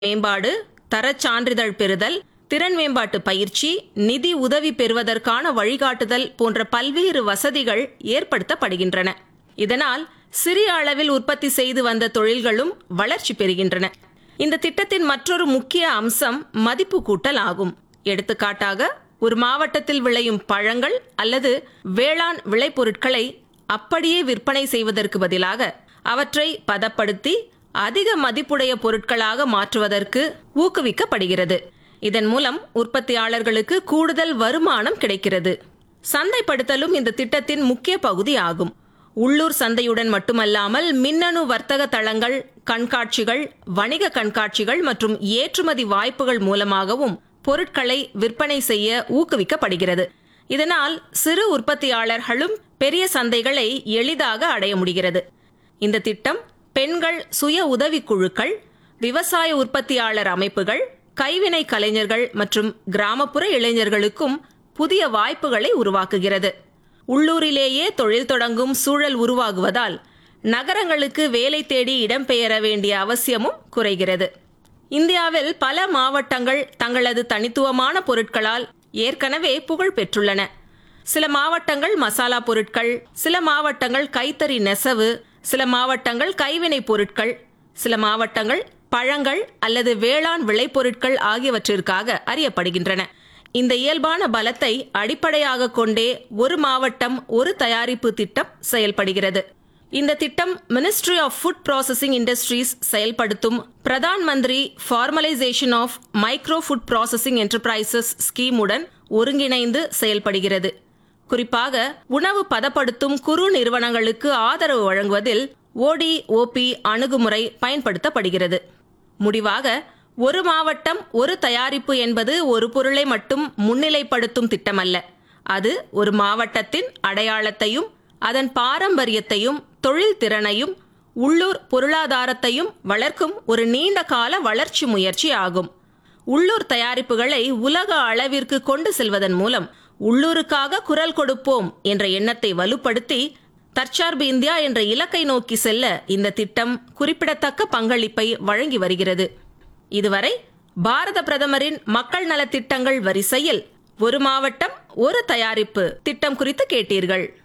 மேம்பாடு தரச் சான்றிதழ் பெறுதல் திறன் மேம்பாட்டு பயிற்சி நிதி உதவி பெறுவதற்கான வழிகாட்டுதல் போன்ற பல்வேறு வசதிகள் ஏற்படுத்தப்படுகின்றன இதனால் சிறிய அளவில் உற்பத்தி செய்து வந்த தொழில்களும் வளர்ச்சி பெறுகின்றன இந்த திட்டத்தின் மற்றொரு முக்கிய அம்சம் மதிப்பு கூட்டல் ஆகும் எடுத்துக்காட்டாக ஒரு மாவட்டத்தில் விளையும் பழங்கள் அல்லது வேளாண் விளைபொருட்களை அப்படியே விற்பனை செய்வதற்கு பதிலாக அவற்றை பதப்படுத்தி அதிக மதிப்புடைய பொருட்களாக மாற்றுவதற்கு ஊக்குவிக்கப்படுகிறது இதன் மூலம் உற்பத்தியாளர்களுக்கு கூடுதல் வருமானம் கிடைக்கிறது சந்தைப்படுத்தலும் இந்த திட்டத்தின் முக்கிய பகுதி ஆகும் உள்ளூர் சந்தையுடன் மட்டுமல்லாமல் மின்னணு வர்த்தக தளங்கள் கண்காட்சிகள் வணிக கண்காட்சிகள் மற்றும் ஏற்றுமதி வாய்ப்புகள் மூலமாகவும் பொருட்களை விற்பனை செய்ய ஊக்குவிக்கப்படுகிறது இதனால் சிறு உற்பத்தியாளர்களும் பெரிய சந்தைகளை எளிதாக அடைய முடிகிறது இந்த திட்டம் பெண்கள் சுய உதவிக் குழுக்கள் விவசாய உற்பத்தியாளர் அமைப்புகள் கைவினை கலைஞர்கள் மற்றும் கிராமப்புற இளைஞர்களுக்கும் புதிய வாய்ப்புகளை உருவாக்குகிறது உள்ளூரிலேயே தொழில் தொடங்கும் சூழல் உருவாகுவதால் நகரங்களுக்கு வேலை தேடி இடம்பெயர வேண்டிய அவசியமும் குறைகிறது இந்தியாவில் பல மாவட்டங்கள் தங்களது தனித்துவமான பொருட்களால் ஏற்கனவே புகழ் பெற்றுள்ளன சில மாவட்டங்கள் மசாலா பொருட்கள் சில மாவட்டங்கள் கைத்தறி நெசவு சில மாவட்டங்கள் கைவினை பொருட்கள் சில மாவட்டங்கள் பழங்கள் அல்லது வேளாண் விளைபொருட்கள் ஆகியவற்றிற்காக அறியப்படுகின்றன இந்த இயல்பான பலத்தை அடிப்படையாக கொண்டே ஒரு மாவட்டம் ஒரு தயாரிப்பு திட்டம் செயல்படுகிறது இந்த திட்டம் ministry of food processing industries செயல்படுத்தும் Pradhan Mantri formalisation of micro food processing enterprises ஸ்கீமுடன் ஒருங்கிணைந்து செயல்படுகிறது குறிப்பாக உணவு பதப்படுத்தும் குறு நிறுவனங்களுக்கு ஆதரவு வழங்குவதில் ஓடி ஓபி அணுகுமுறை பயன்படுத்தப்படுகிறது முடிவாக ஒரு மாவட்டம் ஒரு தயாரிப்பு என்பது ஒரு பொருளை மட்டும் முன்னிலைப்படுத்தும் திட்டமல்ல அது ஒரு மாவட்டத்தின் அடையாளத்தையும் அதன் பாரம்பரியத்தையும் தொழில் திறனையும் உள்ளூர் பொருளாதாரத்தையும் வளர்க்கும் ஒரு நீண்ட கால வளர்ச்சி முயற்சி ஆகும் உள்ளூர் தயாரிப்புகளை உலக அளவிற்கு கொண்டு செல்வதன் மூலம் உள்ளூருக்காக குரல் கொடுப்போம் என்ற எண்ணத்தை வலுப்படுத்தி தற்சார்பு இந்தியா என்ற இலக்கை நோக்கி செல்ல இந்த திட்டம் குறிப்பிடத்தக்க பங்களிப்பை வழங்கி வருகிறது இதுவரை பாரத பிரதமரின் மக்கள் நலத்திட்டங்கள் வரிசையில் ஒரு மாவட்டம் ஒரு தயாரிப்பு திட்டம் குறித்து கேட்டீர்கள்